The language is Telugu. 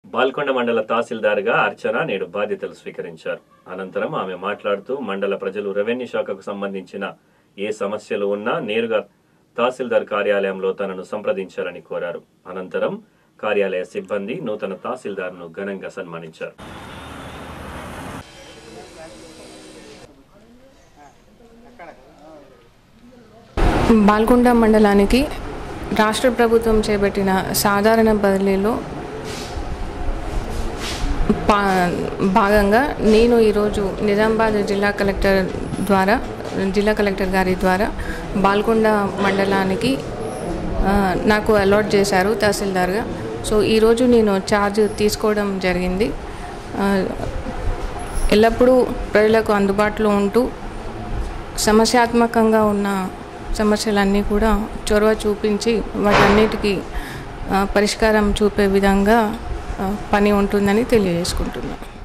బాల్కొండ మండల తహసీల్దార్గా అర్చన నేడు బాధ్యతలు స్వీకరించారు అనంతరం ఆమె మాట్లాడుతూ మండల ప్రజలు రెవెన్యూ శాఖకు సంబంధించిన ఏ సమస్యలు ఉన్నా నేరుగా తహసీల్దార్ కార్యాలయంలో తనను సంప్రదించాలని కోరారు అనంతరం కార్యాలయ సిబ్బంది నూతన తహసీల్దార్ను ఘనంగా సన్మానించారు బాల్కొండ మండలానికి రాష్ట్ర ప్రభుత్వం చేపట్టిన సాధారణ బదిలీలో పా భాగంగా నేను ఈరోజు నిజామాబాద్ జిల్లా కలెక్టర్ ద్వారా జిల్లా కలెక్టర్ గారి ద్వారా బాల్కొండ మండలానికి ఆ, నాకు అలాట్ చేశారు తహసీల్దార్గా సో ఈరోజు నేను ఛార్జ్ తీసుకోవడం జరిగింది ఆ, ఎల్లప్పుడూ ప్రజలకు అందుబాటులో ఉంటూ సమస్యాత్మకంగా ఉన్న సమస్యలన్నీ కూడా చొరవ చూపించి వాటన్నిటికీ ఆ, పరిష్కారం చూపే విధంగా ఆ, పని ఉంటుందని తెలియజేసుకుంటున్నాను